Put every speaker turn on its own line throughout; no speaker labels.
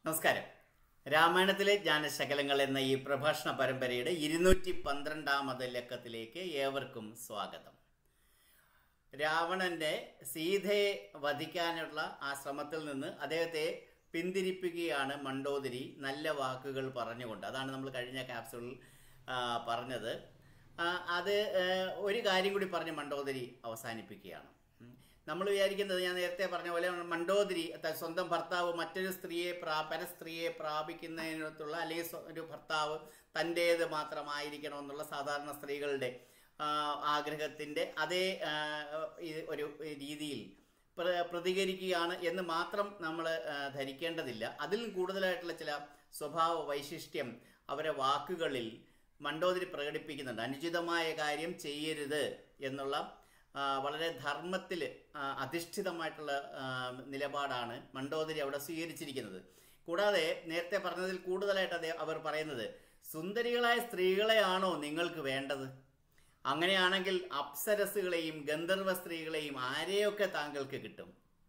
നമസ്കാരം രാമായണത്തിലെ ജ്ഞാനശകലങ്ങൾ എന്ന ഈ പ്രഭാഷണ പരമ്പരയുടെ ഇരുന്നൂറ്റി പന്ത്രണ്ടാമത് ലക്കത്തിലേക്ക് ഏവർക്കും സ്വാഗതം രാവണന്റെ സീതയെ വധിക്കാനുള്ള ആ ശ്രമത്തിൽ നിന്ന് അദ്ദേഹത്തെ പിന്തിരിപ്പിക്കുകയാണ് മണ്ടോദരി നല്ല വാക്കുകൾ പറഞ്ഞുകൊണ്ട് അതാണ് നമ്മൾ കഴിഞ്ഞ ക്യാപ്സൂളിൽ ആ, പറഞ്ഞത് ആ, അത് ആ, ഒരു കാര്യം കൂടി പറഞ്ഞ് മണ്ടോദരി അവസാനിപ്പിക്കുകയാണ് ഉം. നമ്മൾ വിചാരിക്കുന്നത് ഞാൻ നേരത്തെ പറഞ്ഞ പോലെ മണ്ടോദരി ത- സ്വന്തം ഭർത്താവ് മറ്റൊരു സ്ത്രീയെ പ്രാ പരസ്ത്രീയെ പ്രാപിക്കുന്നതിനകത്തുള്ള അല്ലെങ്കിൽ സ്വ- ഒരു ഭർത്താവ് തൻ്റേത് മാത്രമായിരിക്കണമെന്നുള്ള സാധാരണ സ്ത്രീകളുടെ ആ, ആഗ്രഹത്തിൻ്റെ അതേ ആ, ഈ ഒരു രീതിയിൽ പ്ര- പ്രതികരിക്കുകയാണ് എന്ന് മാത്രം നമ്മൾ ധരിക്കേണ്ടതില്ല അതിലും കൂടുതലായിട്ടുള്ള ചില സ്വഭാവ വൈശിഷ്ട്യം അവരെ വാക്കുകളിൽ മണ്ടോദരി പ്രകടിപ്പിക്കുന്നുണ്ട് അനുചിതമായ കാര്യം ചെയ്യരുത് എന്നുള്ള ആ, വളരെ ധർമ്മത്തിൽ അധിഷ്ഠിതമായിട്ടുള്ള ആ, നിലപാടാണ് മണ്ടോദരി അവിടെ സ്വീകരിച്ചിരിക്കുന്നത് കൂടാതെ നേരത്തെ പറഞ്ഞതിൽ കൂടുതലായിട്ട് അദ്ദേഹം അവർ പറയുന്നത് സുന്ദരികളായ സ്ത്രീകളെയാണോ നിങ്ങൾക്ക് വേണ്ടത് അങ്ങനെയാണെങ്കിൽ അപ്സരസുകളെയും ഗന്ധർവ സ്ത്രീകളെയും ആരെയൊക്കെ താങ്കൾക്ക് കിട്ടും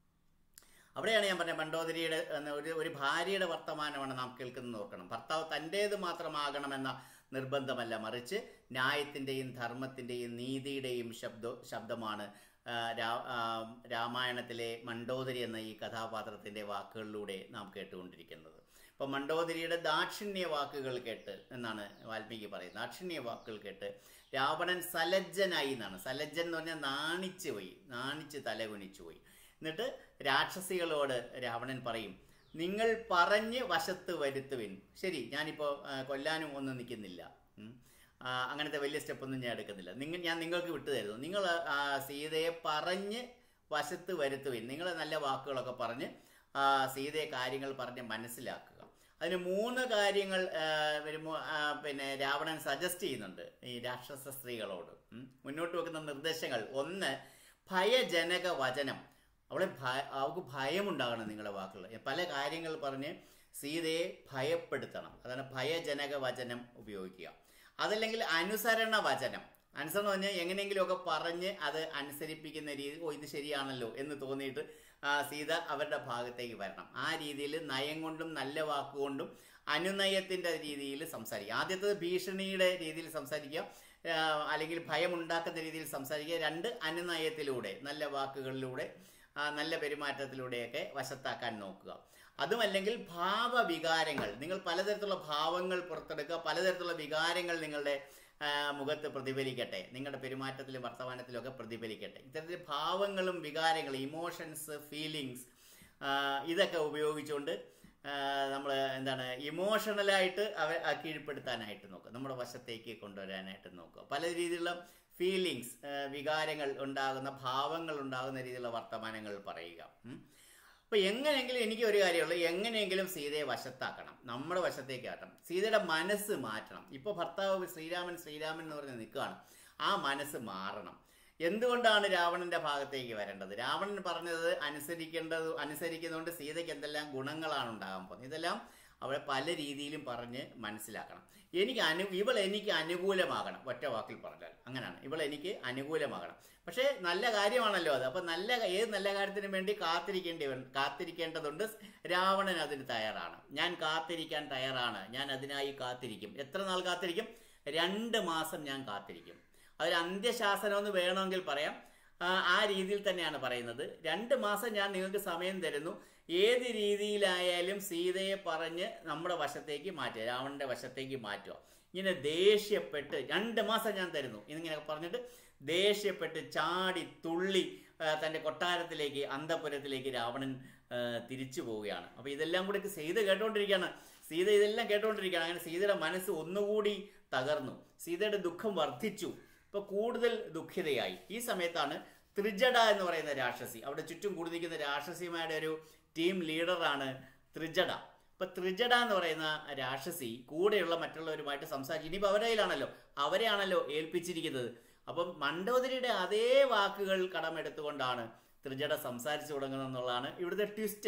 അവിടെയാണ് ഞാൻ പറഞ്ഞത് മണ്ടോദരിയുടെ എന്ന ഒരു ഒരു ഭാര്യയുടെ വർത്തമാനമാണ് നാം കേൾക്കുന്നത് ഓർക്കണം ഭർത്താവ് തൻ്റേത് മാത്രമാകണമെന്ന നിർബന്ധമല്ല മറിച്ച് ന്യായത്തിൻ്റെയും ധർമ്മത്തിൻ്റെയും നീതിയുടെയും ശബ്ദ ശബ്ദമാണ് ആ, രാ- ആ, രാമായണത്തിലെ മണ്ടോദരി എന്ന ഈ കഥാപാത്രത്തിൻ്റെ വാക്കുകളിലൂടെ നാം കേട്ടുകൊണ്ടിരിക്കുന്നത് ഇപ്പോൾ മണ്ടോദരിയുടെ ദാക്ഷിണ്യ വാക്കുകൾ കേട്ട് എന്നാണ് വാൽമീകി പറയുന്നത് ദാക്ഷിണ്യ വാക്കുകൾ കേട്ട് രാവണൻ സലജ്ജനായി എന്നാണ് സലജ്ജൻ എന്ന് പറഞ്ഞാൽ നാണിച്ചു പോയി നാണിച്ച് തലകുനിച്ചു പോയി എന്നിട്ട് രാക്ഷസികളോട് രാവണൻ പറയും നിങ്ങൾ പറഞ്ഞ് വശത്ത് വരുത്തുവിൻ ശരി ഞാനിപ്പോൾ ആ, കൊല്ലാനും ഒന്നും നിൽക്കുന്നില്ല ഉം. ആ, അങ്ങനത്തെ വലിയ സ്റ്റെപ്പൊന്നും ഞാൻ എടുക്കുന്നില്ല നിങ്ങൾ ഞാൻ നിങ്ങൾക്ക് വിട്ടു തരുന്നു നിങ്ങൾ ആ, സീതയെ പറഞ്ഞ് വശത്ത് വരുത്തുവിൻ നിങ്ങൾ നല്ല വാക്കുകളൊക്കെ പറഞ്ഞ് ആ, സീതയെ കാര്യങ്ങൾ പറഞ്ഞ് മനസ്സിലാക്കുക അതിന് മൂന്ന് കാര്യങ്ങൾ ആ, വരുമോ ആ, പിന്നെ രാവണൻ സജസ്റ്റ് ചെയ്യുന്നുണ്ട് ഈ രാക്ഷസ സ്ത്രീകളോട് ഉം. മുന്നോട്ട് വെക്കുന്ന നിർദ്ദേശങ്ങൾ ഒന്ന് ഭയജനക വചനം അവളെ ഭയ അവൾക്ക് ഭയമുണ്ടാകണം നിങ്ങളുടെ വാക്കുകൾ പല കാര്യങ്ങൾ പറഞ്ഞ് സീതയെ ഭയപ്പെടുത്തണം അതാണ് ഭയജനക വചനം ഉപയോഗിക്കുക അതല്ലെങ്കിൽ അനുസരണ വചനം അനുസരണം എന്ന് പറഞ്ഞാൽ എങ്ങനെയെങ്കിലുമൊക്കെ പറഞ്ഞ് അത് അനുസരിപ്പിക്കുന്ന രീതി ഓ ഇത് ശരിയാണല്ലോ എന്ന് തോന്നിയിട്ട് ആ, സീത അവരുടെ ഭാഗത്തേക്ക് വരണം ആ രീതിയിൽ നയം കൊണ്ടും നല്ല വാക്കുകൊണ്ടും അനുനയത്തിൻ്റെ രീതിയിൽ സംസാരിക്കുക ആദ്യത്തത് ഭീഷണിയുടെ രീതിയിൽ സംസാരിക്കുക ആ, അല്ലെങ്കിൽ ഭയമുണ്ടാക്കുന്ന രീതിയിൽ സംസാരിക്കുക രണ്ട് അനുനയത്തിലൂടെ നല്ല വാക്കുകളിലൂടെ ആ, നല്ല പെരുമാറ്റത്തിലൂടെയൊക്കെ വശത്താക്കാൻ നോക്കുക അതുമല്ലെങ്കിൽ ഭാവവികാരങ്ങൾ നിങ്ങൾ പലതരത്തിലുള്ള ഭാവങ്ങൾ പുറത്തെടുക്കുക പലതരത്തിലുള്ള വികാരങ്ങൾ നിങ്ങളുടെ ആ, മുഖത്ത് പ്രതിഫലിക്കട്ടെ നിങ്ങളുടെ പെരുമാറ്റത്തിലും വർത്തമാനത്തിലും ഒക്കെ പ്രതിഫലിക്കട്ടെ ഇത്തരത്തിൽ ഭാവങ്ങളും വികാരങ്ങളും ഇമോഷൻസ് ഫീലിങ്സ് ഇതൊക്കെ ഉപയോഗിച്ചുകൊണ്ട് നമ്മൾ എന്താണ് ഇമോഷണലായിട്ട് അവ ആ, കീഴ്പ്പെടുത്താനായിട്ട് നോക്കുക നമ്മുടെ വശത്തേക്ക് കൊണ്ടുവരാനായിട്ട് നോക്കുക പല രീതിയിലുള്ള ഫീലിങ്സ് വികാരങ്ങൾ ഉണ്ടാകുന്ന ഭാവങ്ങൾ ഉണ്ടാകുന്ന രീതിയിലുള്ള വർത്തമാനങ്ങൾ പറയുക ഉം. അപ്പൊ എങ്ങനെയെങ്കിലും എനിക്ക് ഒരു കാര്യമുള്ളൂ എങ്ങനെയെങ്കിലും സീതയെ വശത്താക്കണം നമ്മുടെ വശത്തേക്ക് ആക്കണം സീതയുടെ മനസ്സ് മാറ്റണം ഇപ്പോൾ ഭർത്താവ് ശ്രീരാമൻ ശ്രീരാമൻ എന്ന് പറഞ്ഞ് നിൽക്കുകയാണ് ആ മനസ്സ് മാറണം എന്തുകൊണ്ടാണ് രാവണന്റെ ഭാഗത്തേക്ക് വരേണ്ടത് രാവണൻ പറഞ്ഞത് അനുസരിക്കേണ്ടത് അനുസരിക്കുന്നതുകൊണ്ട് സീതയ്ക്ക് എന്തെല്ലാം ഗുണങ്ങളാണ് ഉണ്ടാകാൻ പോകുന്നത് ഇതെല്ലാം അവളെ പല രീതിയിലും പറഞ്ഞ് മനസ്സിലാക്കണം എനിക്ക് അനു ഇവൾ എനിക്ക് അനുകൂലമാകണം ഒറ്റ വാക്കിൽ പറഞ്ഞാൽ അങ്ങനെയാണ് ഇവൾ എനിക്ക് അനുകൂലമാകണം പക്ഷേ നല്ല കാര്യമാണല്ലോ അത് അപ്പം നല്ല ഏത് നല്ല കാര്യത്തിനും വേണ്ടി കാത്തിരിക്കേണ്ടി വരും- കാത്തിരിക്കേണ്ടതുണ്ട് രാവണൻ അതിന് തയ്യാറാണ് ഞാൻ കാത്തിരിക്കാൻ തയ്യാറാണ് ഞാൻ അതിനായി കാത്തിരിക്കും എത്ര നാൾ കാത്തിരിക്കും രണ്ട് മാസം ഞാൻ കാത്തിരിക്കും അതിൽ അന്ത്യശാസനം എന്ന് വേണമെങ്കിൽ പറയാം ആ, ആ രീതിയിൽ തന്നെയാണ് പറയുന്നത് രണ്ട് മാസം ഞാൻ നിങ്ങൾക്ക് സമയം തരുന്നു ഏത് രീതിയിലായാലും സീതയെ പറഞ്ഞ് നമ്മുടെ വശത്തേക്ക് മാറ്റുക രാവണന്റെ വശത്തേക്ക് മാറ്റുക ഇങ്ങനെ ദേഷ്യപ്പെട്ട് രണ്ട് മാസം ഞാൻ തരുന്നു എന്നിങ്ങനെ പറഞ്ഞിട്ട് ദേഷ്യപ്പെട്ട് ചാടി തുള്ളി ആ, തൻ്റെ കൊട്ടാരത്തിലേക്ക് അന്തപുരത്തിലേക്ക് രാവണൻ ആ, തിരിച്ചു പോവുകയാണ് അപ്പോൾ ഇതെല്ലാം കൂടി സീത കേട്ടുകൊണ്ടിരിക്കുകയാണ് സീത ഇതെല്ലാം കേട്ടുകൊണ്ടിരിക്കുകയാണ് അങ്ങനെ സീതയുടെ മനസ്സ് ഒന്നുകൂടി തകർന്നു സീതയുടെ ദുഃഖം വർദ്ധിച്ചു ഇപ്പൊ കൂടുതൽ ദുഃഖിതയായി ഈ സമയത്താണ് ത്രിജട എന്ന് പറയുന്ന രാക്ഷസി അവിടെ ചുറ്റും കൂടിയിരിക്കുന്ന രാക്ഷസിമാരുടെ ഒരു ടീം ലീഡറാണ് ത്രിജട ഇപ്പൊ ത്രിജട എന്ന് പറയുന്ന രാക്ഷസി കൂടെയുള്ള മറ്റുള്ളവരുമായിട്ട് സംസാരിച്ചു ഇനിയിപ്പോൾ അവരുടെ കയ്യിലാണല്ലോ അവരെയാണല്ലോ ഏൽപ്പിച്ചിരിക്കുന്നത് അപ്പം മണ്ടോദരിയുടെ അതേ വാക്കുകൾ കടമെടുത്തുകൊണ്ടാണ് ത്രിജട സംസാരിച്ചു തുടങ്ങുന്നത് എന്നുള്ളതാണ് ഇവിടുത്തെ ട്വിസ്റ്റ്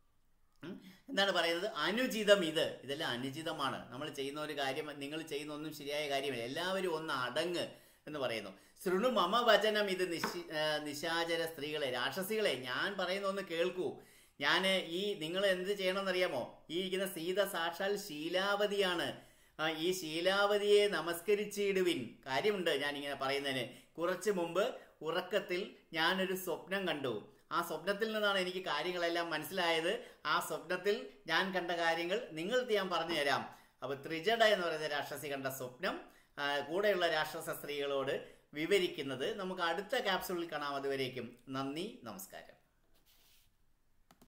ഉം. എന്താണ് പറയുന്നത് അനുചിതം ഇത് ഇതെല്ലാം അനുചിതമാണ് നമ്മൾ ചെയ്യുന്ന ഒരു കാര്യം നിങ്ങൾ ചെയ്യുന്ന ഒന്നും ശരിയായ കാര്യമില്ല എല്ലാവരും ഒന്ന് അടങ്ങ് എന്ന് പറയുന്നു ശൃണു മമ വചനം ഇത് നിശി ആ, നിശാചര സ്ത്രീകളെ രാക്ഷസികളെ ഞാൻ പറയുന്ന ഒന്ന് കേൾക്കൂ ഞാൻ ഈ നിങ്ങൾ എന്ത് ചെയ്യണമെന്നറിയാമോ ഈ ഇരിക്കുന്ന സീത സാക്ഷാൽ ശീലാവതിയാണ് ആ, ഈ ശീലാവതിയെ നമസ്കരിച്ചിടുവിൻ കാര്യമുണ്ട് ഞാൻ ഇങ്ങനെ പറയുന്നതിന് കുറച്ച് മുമ്പ് ഉറക്കത്തിൽ ഞാനൊരു സ്വപ്നം കണ്ടു ആ സ്വപ്നത്തിൽ നിന്നാണ് എനിക്ക് കാര്യങ്ങളെല്ലാം മനസ്സിലായത് ആ സ്വപ്നത്തിൽ ഞാൻ കണ്ട കാര്യങ്ങൾ നിങ്ങൾക്ക് ഞാൻ പറഞ്ഞു തരാം അപ്പൊ ത്രിജട എന്ന് പറയുന്ന രാക്ഷസി കണ്ട സ്വപ്നം ആ, കൂടെയുള്ള രാക്ഷസ സ്ത്രീകളോട് വിവരിക്കുന്നത് നമുക്ക് അടുത്ത ക്യാപ്സൂളിൽ കാണാം അതുവരേക്കും നന്ദി നമസ്കാരം